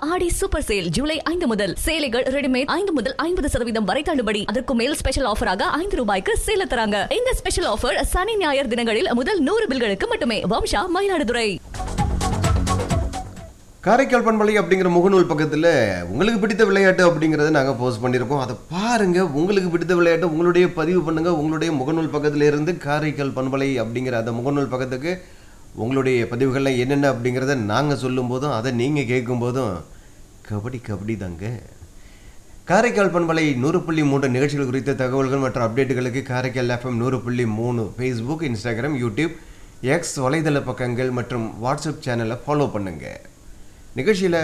ஆடி super sale July ஐந்து முதல் சேலைகள் ரெடிமேட் ஐந்து முதல் ஐம்பது சதவீதம் வரை தள்ளுபடி அதற்கு மேல் ஸ்பெஷல் ஆஃபராக ஐந்து ரூபாய்க்கு சேல தராங்க இந்த ஸ்பெஷல் ஆஃபர் சனி ஞாயிறு தினங்களில் முதல் நூறு பில்களுக்கு மட்டுமே வம்சா மயிலாடுதுறை காரைக்கால் பண்பலை அப்படிங்கிற முகநூல் பக்கத்தில் உங்களுக்கு பிடித்த விளையாட்டு அப்படிங்கிறத நாங்கள் போஸ்ட் பண்ணியிருக்கோம் அதை பாருங்க உங்களுக்கு பிடித்த விளையாட்டு உங்களுடைய பதிவு பண்ணுங்க உங்களுடைய முகநூல் பக்கத்துல இருந்து காரைக்கால் பண்பலை அப்படிங்கிற அந்த முகநூல் பக்கத்துக்கு உங்களுடைய பதிவுகள்லாம் என்னென்ன அப்படிங்கிறத நாங்கள் சொல்லும் போதும் அதை நீங்கள் கேட்கும் போதும் கபடி கபடி தாங்க காரைக்கால் பண்பலை நூறு புள்ளி மூன்று நிகழ்ச்சிகள் குறித்த தகவல்கள் மற்றும் அப்டேட்டுகளுக்கு காரைக்கால் எஃப்எம் நூறு புள்ளி மூணு ஃபேஸ்புக் இன்ஸ்டாகிராம் யூடியூப் எக்ஸ் வலைதள பக்கங்கள் மற்றும் வாட்ஸ்அப் சேனலை ஃபாலோ பண்ணுங்க நிகழ்ச்சியில்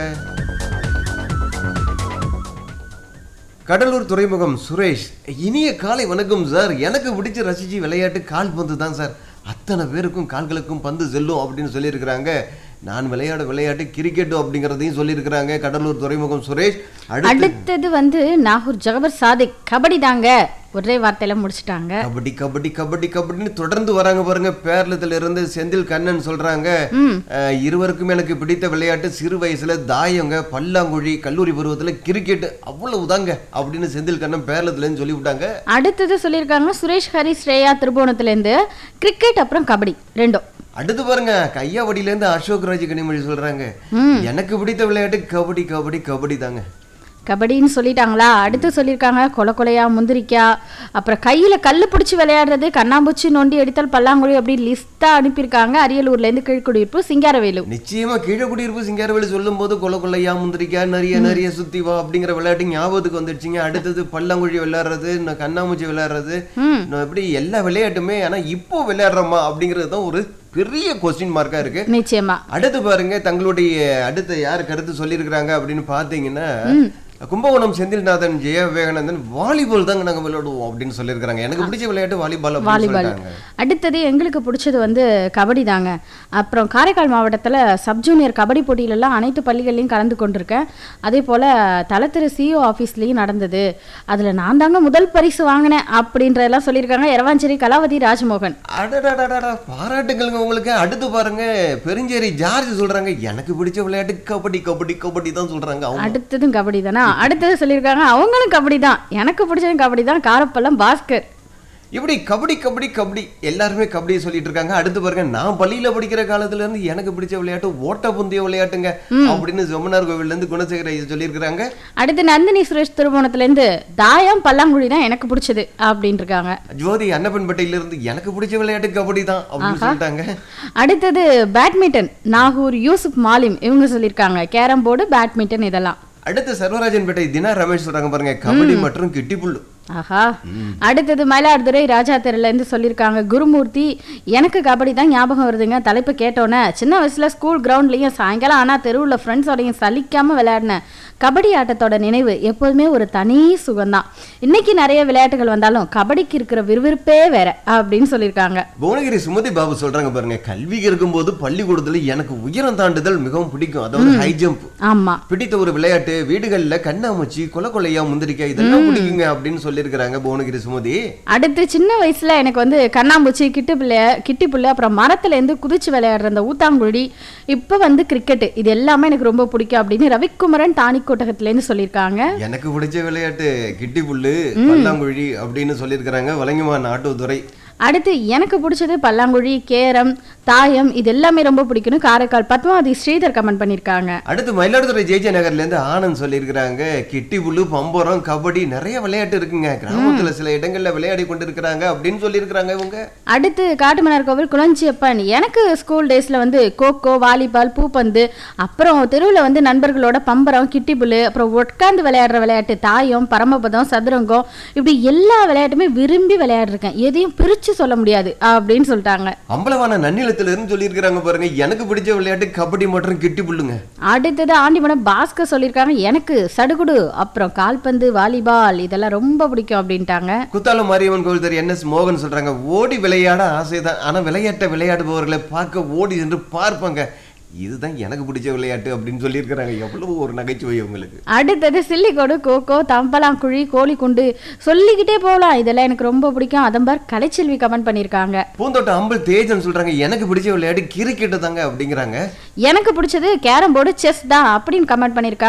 கடலூர் துறைமுகம் சுரேஷ் இனிய காலை வணக்கம் சார் எனக்கு பிடிச்ச ரசிச்சு விளையாட்டு கால்பந்து தான் சார் அத்தனை பேருக்கும் கால்களுக்கும் பந்து செல்லும் அப்படின்னு சொல்லியிருக்கிறாங்க நான் விளையாட விளையாட்டு கிரிக்கெட் அப்படிங்கிறதையும் சொல்லியிருக்கிறாங்க கடலூர் துறைமுகம் சுரேஷ் அடுத்து அடுத்தது வந்து நாகூர் ஜகபர் சாதிக் கபடி தாங்க ஒரே வார்த்தையில முடிச்சிட்டாங்க கபடி கபடி கபடி கபடின்னு தொடர்ந்து வராங்க பாருங்க பேரளத்துல இருந்து செந்தில் கண்ணன் சொல்றாங்க அஹ், இருவருக்கும் எனக்கு பிடித்த விளையாட்டு சிறு வயசுல தாயங்க பல்லாங்குழி கல்லூரி பருவத்துல கிரிக்கெட் அவ்வளவுதாங்க அப்படின்னு செந்தில் கண்ணன் பேரளத்துல இருந்து சொல்லிவிட்டாங்க அடுத்தது சொல்லியிருக்காங்க சுரேஷ் ஹரி ஸ்ரேயா திருபுவனத்துலேருந்து கிரிக்கெட் அப்புறம் கபடி ரெண்டும் அடுத்து பாருங்க கையாவடியில இருந்து அசோக் ராஜ் கனிமொழி சொல்றாங்க எனக்கு பிடித்த விளையாட்டு கபடி கபடி கபடி தாங்க கபடின்னு சொல்லிட்டாங்களா அடுத்து சொல்லியிருக்காங்க கொலை கொலையா முந்திரிக்கா அப்புறம் கையில கல்லு பிடிச்சி விளையாடுறது கண்ணாம்பூச்சி நொண்டி அடித்தல் பல்லாங்குழி அப்படி லிஸ்டா அனுப்பியிருக்காங்க அரியலூர்ல இருந்து கீழ்குடியிருப்பு சிங்காரவேலு நிச்சயமா கீழே குடியிருப்பு சிங்காரவேலு சொல்லும் போது கொலை கொள்ளையா முந்திரிக்கா நிறைய நிறைய சுத்தி வா அப்படிங்கிற விளையாட்டு ஞாபகத்துக்கு வந்துடுச்சுங்க அடுத்தது பல்லாங்குழி விளையாடுறது இன்னும் கண்ணாமூச்சி விளையாடுறது இன்னும் இப்படி எல்லா விளையாட்டுமே ஆனா இப்போ விளையாடுறோமா அப்படிங்கிறது தான் ஒரு பெரிய கொஸ்டின் மார்க்கா இருக்கு நிச்சயமா அடுத்து பாருங்க தங்களுடைய அடுத்த யார் கருத்து சொல்லியிருக்கிறாங்க அப்படின்னு பார்த்தீங்கன்னா கும்பகோணம் செந்தில்நாதன் ஜெய விவேகானந்தன் வாலிபால் தாங்க நாங்க விளையாடுவோம் அப்படின்னு சொல்லியிருக்கிறாங்க எனக்கு பிடிச்ச விளையாட்டு வாலிபால் அப்படின்னு வாலிபால் சொல்லிட்டாங்க அடுத்தது எங்களுக்கு பிடிச்சது வந்து கபடி தாங்க அப்புறம் காரைக்கால் மாவட்டத்தில் சப் ஜூனியர் கபடி போட்டியிலலாம் அனைத்து பள்ளிகள்லையும் கலந்து கொண்டிருக்கேன் அதே போல் தலத்திரு சிஓ ஆஃபீஸ்லேயும் நடந்தது அதில் நான் தாங்க முதல் பரிசு வாங்கினேன் அப்படின்றதெல்லாம் சொல்லியிருக்காங்க எரவாஞ்சேரி கலாவதி ராஜ்மோகன் அடடடடடா பாராட்டுங்களுங்க உங்களுக்கு அடுத்து பாருங்க பெருஞ்சேரி ஜார்ஜ் சொல்றாங்க எனக்கு பிடிச்ச விளையாட்டு கபடி கபடி கபடி தான் சொல்றாங்க அவங்க அடுத்ததும் கபடி தானா அடுத்தது சொல்லியிருக்காங்க அவங்களும் கபடி தான் எனக்கு பிடிச்சதும் கபடி தான் காரப்பள்ளம் பாஸ்கர் இப்படி கபடி கபடி கபடி எல்லாருமே கபடி சொல்லிட்டு இருக்காங்க அடுத்து பாருங்க நான் பள்ளியில படிக்கிற காலத்துல இருந்து எனக்கு பிடிச்ச விளையாட்டு ஓட்டப்பந்தய விளையாட்டுங்க அப்படின்னு செம்மனார் கோவில்ல இருந்து குணசேகர ஐயா சொல்லியிருக்கிறாங்க அடுத்து நந்தினி சுரேஷ் திருமணத்துலேருந்து தாயம் பல்லாங்குழி தான் எனக்கு பிடிச்சது அப்படின்னு இருக்காங்க ஜோதி அன்னப்பன்பேட்டையில இருந்து எனக்கு பிடிச்ச விளையாட்டு கபடி தான் அப்படின்னு சொல்லிட்டாங்க அடுத்தது பேட்மிண்டன் நாகூர் யூசுப் மாலிம் இவங்க சொல்லியிருக்காங்க கேரம் போர்டு பேட்மிண்டன் இதெல்லாம் அடுத்து சர்வராஜன்பேட்டை தினா ரமேஷ் சொல்றாங்க பாருங்க கபடி மற்றும் கிட்டிப்புல்லு ஆஹா அடுத்தது மயிலாடுதுறை ராஜா தெருல இருந்து சொல்லியிருக்காங்க குருமூர்த்தி எனக்கு கபடி தான் ஞாபகம் வருதுங்க தலைப்பு கேட்டோன்னே சின்ன வயசுல ஸ்கூல் கிரவுண்ட்லயும் சாயங்காலம் ஆனா தெருவுல ஃப்ரெண்ட்ஸோடையும் சலிக்காம விளையாடினேன் கபடி ஆட்டத்தோட நினைவு எப்போதுமே ஒரு தனி சுகம்தான் இன்னைக்கு நிறைய விளையாட்டுகள் வந்தாலும் கபடிக்கு இருக்கிற விறுவிறுப்பே வேற அப்படின்னு சொல்லியிருக்காங்க புவனகிரி சுமதி பாபு சொல்றாங்க பாருங்க கல்வி இருக்கும்போது பள்ளிக்கூடத்துல எனக்கு உயரம் தாண்டுதல் மிகவும் பிடிக்கும் அதாவது ஹை ஜம்ப் ஆமா பிடித்த ஒரு விளையாட்டு வீடுகள்ல கண்ணாமூச்சி கொலை கொலையா முந்திரிக்காய் இதெல்லாம் பிடிக்குங்க அப்படின்னு சொல்லியிருக்கிறாங்க புவனகிரி சுமதி அடுத்து சின்ன வயசுல எனக்கு வந்து கண்ணாம்பூச்சி கிட்டு பிள்ளை கிட்டி புள்ளை அப்புறம் மரத்துல இருந்து குதிச்சு விளையாடுற அந்த ஊத்தாங்குழி இப்போ வந்து கிரிக்கெட் இது எல்லாமே எனக்கு ரொம்ப பிடிக்கும் அப்படின்னு ரவிக்குமரன் தானிக்கோட்டகத்துல இருந்து சொல்லியிருக்காங்க எனக்கு பிடிச்ச விளையாட்டு கிட்டி புல்லு பல்லாங்குழி அப்படின்னு சொல்லியிருக்கிறாங்க வழங்குமா நாட்டுத்துறை அடுத்து எனக்கு பிடிச்சது பல்லாங்குழி கேரம் தாயம் இது எல்லாமே ரொம்ப பிடிக்கும்னு காரைக்கால் பத்மாவதி ஸ்ரீதர் கமெண்ட் பண்ணியிருக்காங்க அடுத்து மயிலாடுதுறை ஜெய்ஜே நகர்ல இருந்து ஆனந்த் சொல்லியிருக்கிறாங்க கிட்டி புல்லு பம்பரம் கபடி நிறைய விளையாட்டு இருக்குங்க கிராமத்துல சில இடங்கள்ல விளையாடி கொண்டிருக்கிறாங்க அப்படின்னு சொல்லியிருக்கிறாங்க இவங்க அடுத்து காட்டுமன்னார் கோவில் குளஞ்சியப்பன் எனக்கு ஸ்கூல் டேஸ்ல வந்து கோகோ வாலிபால் பூப்பந்து அப்புறம் தெருவில் வந்து நண்பர்களோட பம்பரம் கிட்டிபுல்லு அப்புறம் உட்காந்து விளையாடுற விளையாட்டு தாயம் பரமபதம் சதுரங்கம் இப்படி எல்லா விளையாட்டுமே விரும்பி விளையாடிருக்கேன் எதையும் பிரிச்சு சொல்ல முடியாது அப்படின்னு சொல்லிட்டாங்க அம்பலவான நன்னிலத்துல இருந்து சொல்லியிருக்கிறாங்க பாருங்க எனக்கு பிடிச்ச விளையாட்டு கபடி மற்றும் கிட்டி புல்லுங்க அடுத்தது ஆண்டிமடம் பாஸ்கர் சொல்லியிருக்காங்க எனக்கு சடுகுடு அப்புறம் கால்பந்து வாலிபால் இதெல்லாம் ரொம்ப பிடிக்கும் அப்படின்ட்டாங்க குத்தாலம் மாரியம்மன் கோவில் தெரு என் எஸ் மோகன் சொல்றாங்க ஓடி விளையாட ஆசைதான் ஆனா விளையாட்டை விளையாடுபவர்களை பார்க்க ஓடி சென்று பார்ப்பாங்க இதுதான் எனக்கு பிடிச்ச விளையாட்டு அப்படின்னு சொல்லியிருக்கிறாங்க எவ்வளவு ஒரு நகைச்சுவை உங்களுக்கு அடுத்தது சில்லிக்கோடு கோகோ தம்பலாங்குழி கோழிக்குண்டு சொல்லிக்கிட்டே போகலாம் இதெல்லாம் எனக்கு ரொம்ப பிடிக்கும் அதம்பார் கலைச்செல்வி கமெண்ட் பண்ணியிருக்காங்க பூந்தோட்டம் அம்பல் தேஜன் சொல்றாங்க எனக்கு பிடிச்ச விளையாட்டு கிரிக்கெட்டு தாங்க அப்படிங்கிறாங்க எனக்கு பிடிச்சது கேரம் போர்டு செஸ் தான் அப்படின்னு கமெண்ட் பண்ணியிருக்காங்க